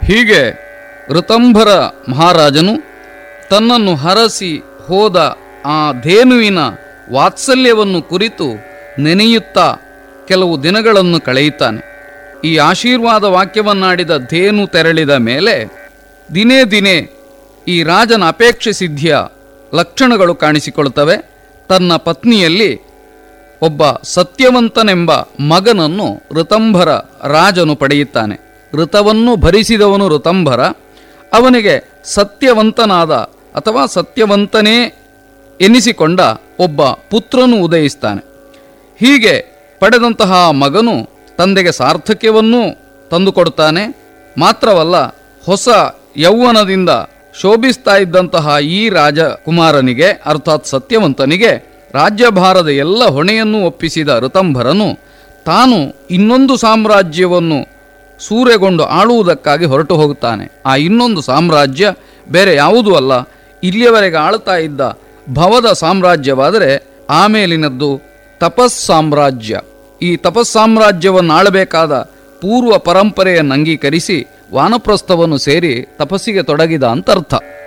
ಹೀಗೆ ಋತಂಭರ ಮಹಾರಾಜನು ತನ್ನನ್ನು ಹರಸಿ ಹೋದ ಆ ಧೇನುವಿನ ವಾತ್ಸಲ್ಯವನ್ನು ಕುರಿತು ನೆನೆಯುತ್ತಾ ಕೆಲವು ದಿನಗಳನ್ನು ಕಳೆಯುತ್ತಾನೆ ಈ ಆಶೀರ್ವಾದ ವಾಕ್ಯವನ್ನಾಡಿದ ಧೇನು ತೆರಳಿದ ಮೇಲೆ ದಿನೇ ದಿನೇ ಈ ರಾಜನ ಅಪೇಕ್ಷೆ ಸಿದ್ಧಿಯ ಲಕ್ಷಣಗಳು ಕಾಣಿಸಿಕೊಳ್ಳುತ್ತವೆ ತನ್ನ ಪತ್ನಿಯಲ್ಲಿ ಒಬ್ಬ ಸತ್ಯವಂತನೆಂಬ ಮಗನನ್ನು ಋತಂಭರ ರಾಜನು ಪಡೆಯುತ್ತಾನೆ ಋತವನ್ನು ಭರಿಸಿದವನು ಋತಂಭರ ಅವನಿಗೆ ಸತ್ಯವಂತನಾದ ಅಥವಾ ಸತ್ಯವಂತನೇ ಎನಿಸಿಕೊಂಡ ಒಬ್ಬ ಪುತ್ರನು ಉದಯಿಸ್ತಾನೆ ಹೀಗೆ ಪಡೆದಂತಹ ಮಗನು ತಂದೆಗೆ ಸಾರ್ಥಕ್ಯವನ್ನೂ ತಂದುಕೊಡುತ್ತಾನೆ ಮಾತ್ರವಲ್ಲ ಹೊಸ ಯೌವನದಿಂದ ಶೋಭಿಸ್ತಾ ಇದ್ದಂತಹ ಈ ರಾಜಕುಮಾರನಿಗೆ ಅರ್ಥಾತ್ ಸತ್ಯವಂತನಿಗೆ ರಾಜ್ಯಭಾರದ ಎಲ್ಲ ಹೊಣೆಯನ್ನು ಒಪ್ಪಿಸಿದ ಋತಂಭರನು ತಾನು ಇನ್ನೊಂದು ಸಾಮ್ರಾಜ್ಯವನ್ನು ಸೂರೆಗೊಂಡು ಆಳುವುದಕ್ಕಾಗಿ ಹೊರಟು ಹೋಗುತ್ತಾನೆ ಆ ಇನ್ನೊಂದು ಸಾಮ್ರಾಜ್ಯ ಬೇರೆ ಯಾವುದೂ ಅಲ್ಲ ಇಲ್ಲಿಯವರೆಗೆ ಆಳ್ತಾ ಇದ್ದ ಭವದ ಸಾಮ್ರಾಜ್ಯವಾದರೆ ಆಮೇಲಿನದ್ದು ತಪಸ್ ಸಾಮ್ರಾಜ್ಯ ಈ ತಪಸ್ ಸಾಮ್ರಾಜ್ಯವನ್ನು ಆಳಬೇಕಾದ ಪೂರ್ವ ಪರಂಪರೆಯನ್ನು ಅಂಗೀಕರಿಸಿ ವಾನಪ್ರಸ್ಥವನ್ನು ಸೇರಿ ತಪಸ್ಸಿಗೆ ತೊಡಗಿದ ಅಂತರ್ಥ